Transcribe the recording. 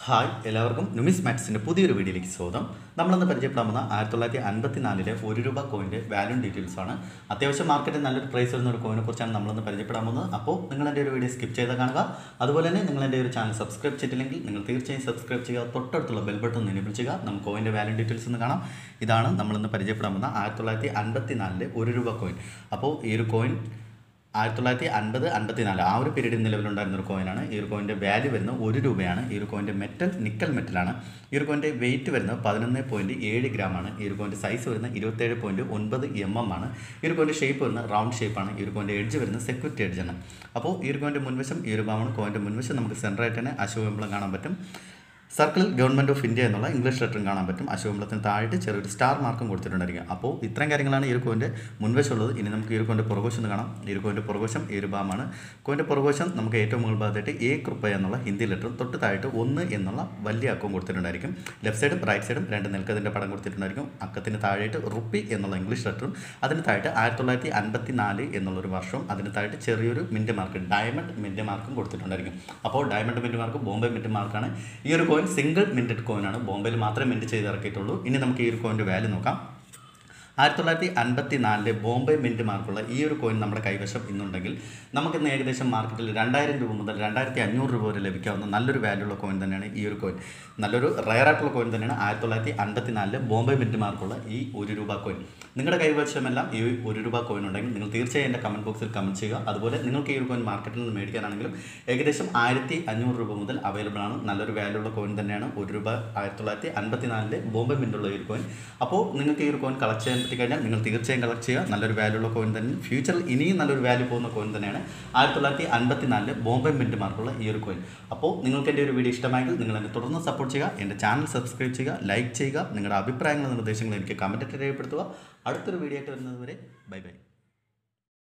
hi എല്ലാവർക്കും നുമിസ് മാറ്റ്സിൻ്റെ പുതിയൊരു വീഡിയോയിലേക്ക് സ്വാഗതം നമ്മളിന്ന് പരിചയപ്പെടാൻ പോകുന്ന ആയിരത്തി തൊള്ളായിരത്തി അൻപത്തി നാലിലെ ഒരു രൂപ കോയിൻ്റെ വാല്യൂ ഡീറ്റെയിൽസ് ആണ് അത്യാവശ്യം മാർക്കറ്റിൽ നല്ലൊരു പ്രൈസ് വരുന്ന ഒരു കോയിനെ കുറിച്ചാണ് നമ്മളിന്ന് പരിചയപ്പെടാൻ പോകുന്നത് അപ്പോൾ നിങ്ങൾ എൻ്റെ ഒരു വീഡിയോ സ്കിപ്പ് ചെയ്ത് കാണുക അതുപോലെ തന്നെ നിങ്ങൾ എൻ്റെ ഒരു ചാനൽ സബ്സ്ക്രൈബ് ചെയ്തിട്ടില്ലെങ്കിൽ നിങ്ങൾ തീർച്ചയായും സബ്സ്ക്രൈബ് ചെയ്യുക തൊട്ടടുത്തുള്ള ബെൽ ബട്ടൺ എനേബിൾ ചെയ്യുക നമുക്ക് കോയിൻ്റെ വാല്യൂ ഡീറ്റെയിൽസ് ഒന്ന് കാണാം ഇതാണ് നമ്മളിന്ന് പരിചയപ്പെടാൻ പോകുന്ന ആയിരത്തി തൊള്ളായിരത്തി അൻപത്തി നാലിലെ ഒരു രൂപ കോയിൻ അപ്പോൾ ഈ ഒരു കോയിൻ ആയിരത്തി തൊള്ളായിരത്തി അൻപത് അൻപത്തി നാല് ആ ഒരു പീരീഡിൽ നിലവിലുണ്ടായിരുന്ന ഒരു കോയിനാണ് ഈ ഒരു കോയിൻ്റെ വാല്യൂ വരുന്നത് ഒരു രൂപയാണ് ഈ ഒരു കോയിൻ്റെ മെറ്റൽ നിക്കൽ മെറ്റലാണ് ഈ ഒരു കോയിൻ്റെ വെയിറ്റ് വരുന്നത് പതിനൊന്ന് പോയിൻറ്റ് ഏഴ് ഗ്രാമാണ് ഈ ഒരു കോയിൻ്റെ സൈസ് വരുന്നത് ഇരുപത്തേഴ് പോയിൻറ്റ് ഒൻപത് എം എം ആണ് ഈ ഒരു കോയിൻ്റെ ഷേപ്പ് വരുന്നത് റൗണ്ട് ഷേപ്പാണ് ഈ ഒരു കോയിൻ്റെ എഡ്ജ് വരുന്നത് സെക്യൂരിറ്റി എഡ്ജാണ് അപ്പോൾ ഈ ഒരു കോയിൻ്റെ മുൻവശം ഈ ഒരു ഭാഗമാണ് കോയിൻ്റെ മുൻവശം നമുക്ക് സെൻറ്ററായിട്ട് തന്നെ അശോകമ്പളം കാണാൻ പറ്റും circle government of India English ഇംഗ്ലീഷ് ലെറ്ററും കാണാൻ പറ്റും അശോകമ്പലത്തിന് താഴെ ചെറിയൊരു സ്റ്റാർ മാർക്കും കൊടുത്തിട്ടുണ്ടായിരിക്കും അപ്പോൾ ഇത്രയും കാര്യങ്ങളാണ് ഈ ഒരു കോയിൻ്റെ മുൻവശമുള്ളത് ഇനി നമുക്ക് ഈ ഒരു കോയിൻ്റെ പുറകോശം ഒന്ന് കാണാം ഈ ഒരു കോയിൻ്റെ പുറകോശം ഈ ഒരു ഭാഗമാണ് കോയിൻ്റെ പുറകോശം നമുക്ക് ഏറ്റവും മുകൾ ഭാഗത്തായിട്ട് എ കൃപ്പ എന്നുള്ള ഹിന്ദി ലെറ്ററും തൊട്ട് താഴെ ഒന്ന് എന്നുള്ള വലിയ അക്കവും കൊടുത്തിട്ടുണ്ടായിരിക്കും ലെഫ്റ്റ് സൈഡും റൈറ്റ് സൈഡും രണ്ട് നെൽക്കതിൻ്റെ പടം കൊടുത്തിട്ടുണ്ടായിരിക്കും അക്കത്തിന് താഴെയായിട്ട് റുപ്പി എന്നുള്ള ഇംഗ്ലീഷ് ലെറ്ററും അതിന് താഴെ ആയിരത്തി തൊള്ളായിരത്തി അൻപത്തി നാല് എന്നുള്ളൊരു വർഷവും അതിന് താഴെ ചെറിയൊരു മിൻറ്റ് മാർക്ക് ഡയമണ്ട് മിൻറ്റ് മാർക്കും കൊടുത്തിട്ടുണ്ടായിരിക്കും അപ്പോൾ diamond mint mark Bombay mint മാർക്കാണ് ഈ ഒരു കോയിൻ സിംഗിൾ മിൻറ്റഡ് കോയിനാണ് ബോംബെയിൽ മാത്രമേ മിൻറ്റ് ചെയ്ത് ഇറക്കിയിട്ടുള്ളൂ ഇനി നമുക്ക് ഈ ഒരു കോയിൻ്റെ വാല്യൂ നോക്കാം ആയിരത്തി തൊള്ളായിരത്തി അൻപത്തി നാലിലെ ബോംബെ മിൻറ്റ് മാർക്കുള്ള ഈ ഒരു കോയിൻ നമ്മുടെ കൈവശം ഇന്നുണ്ടെങ്കിൽ നമുക്കിന്ന് ഏകദേശം മാർക്കറ്റിൽ രണ്ടായിരം രൂപ മുതൽ രണ്ടായിരത്തി അഞ്ഞൂറ് രൂപ വരെ ലഭിക്കാവുന്ന നല്ലൊരു വാല്യൂ ഉള്ള കോയിൻ തന്നെയാണ് ഈ ഒരു കോയിൻ നല്ലൊരു റയർ ആയിട്ടുള്ള കോയിൻ തന്നെയാണ് ആയിരത്തി തൊള്ളായിരത്തി അൻപത്തി നാലിലെ ബോംബെ മിൻറ്റ് മാർക്കുള്ള ഈ ഒരു രൂപ കോയിൻ നിങ്ങളുടെ കൈവശമെല്ലാം ഈ ഒരു രൂപ കോയിൻ ഉണ്ടെങ്കിൽ നിങ്ങൾ തീർച്ചയായും എൻ്റെ കമൻറ്റ് ബോക്സിൽ കമൻറ്റ് ചെയ്യുക അതുപോലെ നിങ്ങൾക്ക് ഈ ഒരു കോയിൻ മാർക്കറ്റിൽ നിന്ന് മേടിക്കാനാണെങ്കിലും ഏകദേശം ആയിരത്തി അഞ്ഞൂറ് രൂപ മുതൽ അവൈലബിൾ ആണ് നല്ലൊരു വാല്യൂ ഉള്ള കോയിൻ തന്നെയാണ് ഒരു രൂപ ആയിരത്തി തൊള്ളായിരത്തി അൻപത്തി നാലിലെ ബോംബെ മിൻറ്റുള്ള ഈ ഒരു കോയിൻ അപ്പോൾ നിങ്ങൾക്ക് ഈ ഒരു കോയിൻ കളക്ട് ചെയ്യാൻ പറ്റി കഴിഞ്ഞാൽ നിങ്ങൾ തീർച്ചയായും കളക്ട് ചെയ്യുക നല്ലൊരു വാല്യൂ ഉള്ള കോയിൻ തന്നെ ഫ്യൂച്ചറിൽ ഇനിയും നല്ലൊരു വാല്യൂ പോകുന്ന കോയിൻ തന്നെയാണ് ആയിരത്തി തൊള്ളായിരത്തി അൻപത്തി നാലിലെ ബോംബെ മിൻറ്റ് മാർക്കുള്ള ഈ ഒരു കോയിൻ അപ്പോൾ നിങ്ങൾക്ക് എൻ്റെ ഒരു വീഡിയോ ഇഷ്ടമായെങ്കിൽ നിങ്ങൾ എന്നെ തുടർന്ന് സപ്പോർട്ട് ചെയ്യുക എൻ്റെ ചാനൽ സബ്സ്ക്രൈബ് ചെയ്യുക ലൈക്ക് ചെയ്യുക നിങ്ങളുടെ അഭിപ്രായങ്ങളും നിർദ്ദേശങ്ങളും എനിക്ക് കമൻറ്റ് രേഖപ്പെടുത്തുക അടുത്തൊരു വീഡിയോ ആയിട്ട് വരുന്നത് വരെ ബൈ ബൈ